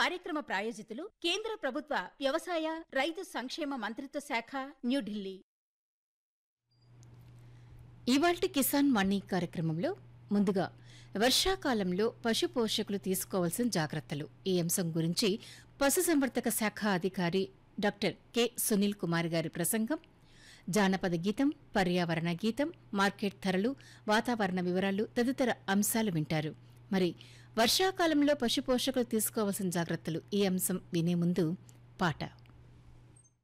కార్యక్రమ ప్రాయోజితులు కేంద్ర ప్రభుత్వ వ్యవసాయ రైతు సంక్షేమ మంత్రిత్వ శాఖ న్యూఢిల్లీ ఇవాల్టి కిసాన్ మనీ కార్యక్రమంలో ముందుగా వర్షాకాలంలో పశు పోషకులు తీసుకోవాల్సిన జాగ్రత్తలు ఈ అంశం గురించి పశుసంవర్ధక శాఖ అధికారి డాక్టర్ కె సునీల్ కుమార్ గారి ప్రసంగం జానపద గీతం పర్యావరణ గీతం మార్కెట్ ధరలు వాతావరణ వివరాలు తదితర అంశాలు వింటారు మరి వర్షాకాలంలో పశు పోషకులు తీసుకోవాల్సిన జాగ్రత్తలు ఈ అంశం వినే ముందు పాట